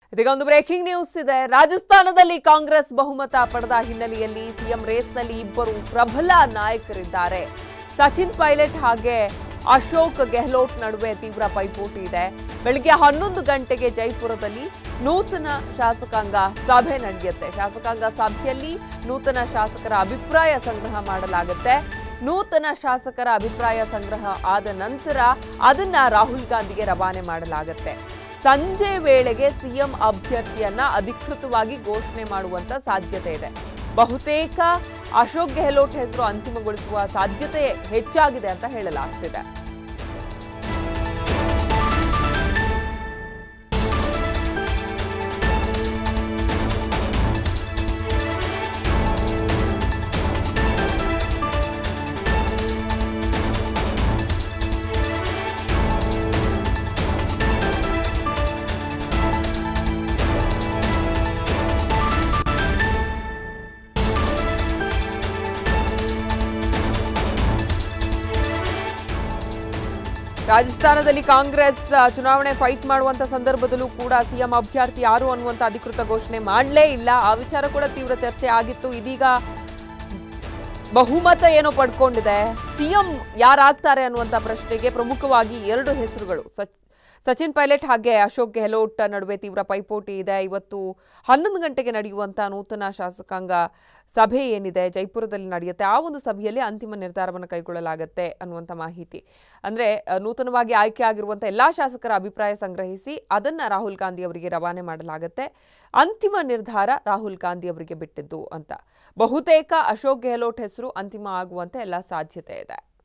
ಇದೀಗ ಒಂದು breaking news ಇದೆ ರಾಜಸ್ಥಾನದಲ್ಲಿ ಕಾಂಗ್ರೆಸ್ ಬಹುಮತ ಪಡೆದ ಹಿನ್ನೆಲೆಯಲ್ಲಿ ಸಿಎಂ ರೇಸ್ನಲ್ಲಿ ಇಬ್ಬರು ಪ್ರಬಲ ನಾಯಕರಿದ್ದಾರೆ ಸಚಿನ್ ಪೈಲಟ್ ಹಾಗೆ ಅಶೋಕ್ ಗೆಹ್ಲೋಟ್ ನಡುವೆ ತೀವ್ರ ಪೈಪೋಟಿ ಇದೆ ಬೆಳಿಗ್ಗೆ ಹನ್ನೊಂದು ಗಂಟೆಗೆ ಜೈಪುರದಲ್ಲಿ ನೂತನ ಶಾಸಕಾಂಗ ಸಭೆ ನಡೆಯುತ್ತೆ ಶಾಸಕಾಂಗ ಸಭೆಯಲ್ಲಿ ನೂತನ ಶಾಸಕರ ಅಭಿಪ್ರಾಯ ಸಂಗ್ರಹ ಮಾಡಲಾಗುತ್ತೆ ನೂತನ ಶಾಸಕರ ಅಭಿಪ್ರಾಯ ಸಂಗ್ರಹ ಆದ ನಂತರ ಅದನ್ನ ರಾಹುಲ್ ಗಾಂಧಿಗೆ ರವಾನೆ ಮಾಡಲಾಗುತ್ತೆ ಸಂಜೆ ವೇಳೆಗೆ ಸಿಎಂ ಅಭ್ಯರ್ಥಿಯನ್ನ ಅಧಿಕೃತವಾಗಿ ಘೋಷಣೆ ಮಾಡುವಂತ ಸಾಧ್ಯತೆ ಇದೆ ಬಹುತೇಕ ಅಶೋಕ್ ಗೆಹ್ಲೋಟ್ ಹೆಸರು ಅಂತಿಮಗೊಳಿಸುವ ಸಾಧ್ಯತೆ ಹೆಚ್ಚಾಗಿದೆ ಅಂತ ಹೇಳಲಾಗ್ತಿದೆ ರಾಜಸ್ಥಾನದಲ್ಲಿ ಕಾಂಗ್ರೆಸ್ ಆ, ಚುನಾವಣೆ ಫೈಟ್ ಮಾಡುವಂತ ಸಂದರ್ಭದಲ್ಲೂ ಕೂಡ ಸಿಎಂ ಅಭ್ಯರ್ಥಿ ಯಾರು ಅನ್ನುವಂತ ಅಧಿಕೃತ ಘೋಷಣೆ ಮಾಡಲೇ ಇಲ್ಲ ಆ ವಿಚಾರ ಕೂಡ ತೀವ್ರ ಚರ್ಚೆ ಆಗಿತ್ತು ಇದೀಗ ಬಹುಮತ ಏನೋ ಪಡ್ಕೊಂಡಿದೆ ಸಿಎಂ ಯಾರಾಗ್ತಾರೆ ಅನ್ನುವಂತ ಪ್ರಶ್ನೆಗೆ ಪ್ರಮುಖವಾಗಿ ಎರಡು ಹೆಸರುಗಳು ಸಚ್ ಸಚಿನ್ ಪೈಲಟ್ ಹಾಗೆ ಅಶೋಕ್ ಗೆಹ್ಲೋಟ್ ನಡುವೆ ತೀವ್ರ ಪೈಪೋಟಿ ಇದೆ ಇವತ್ತು ಹನ್ನೊಂದು ಗಂಟೆಗೆ ನಡೆಯುವಂಥ ನೂತನ ಶಾಸಕಾಂಗ ಸಭೆ ಏನಿದೆ ಜೈಪುರದಲ್ಲಿ ನಡೆಯುತ್ತೆ ಆ ಒಂದು ಸಭೆಯಲ್ಲಿ ಅಂತಿಮ ನಿರ್ಧಾರವನ್ನು ಕೈಗೊಳ್ಳಲಾಗುತ್ತೆ ಅನ್ನುವಂಥ ಮಾಹಿತಿ ಅಂದರೆ ನೂತನವಾಗಿ ಆಯ್ಕೆ ಆಗಿರುವಂಥ ಎಲ್ಲ ಶಾಸಕರ ಅಭಿಪ್ರಾಯ ಸಂಗ್ರಹಿಸಿ ಅದನ್ನು ರಾಹುಲ್ ಗಾಂಧಿ ಅವರಿಗೆ ರವಾನೆ ಮಾಡಲಾಗುತ್ತೆ ಅಂತಿಮ ನಿರ್ಧಾರ ರಾಹುಲ್ ಗಾಂಧಿ ಅವರಿಗೆ ಬಿಟ್ಟಿದ್ದು ಅಂತ ಬಹುತೇಕ ಅಶೋಕ್ ಗೆಹ್ಲೋಟ್ ಹೆಸರು ಅಂತಿಮ ಆಗುವಂತೆ ಎಲ್ಲ ಸಾಧ್ಯತೆ ಇದೆ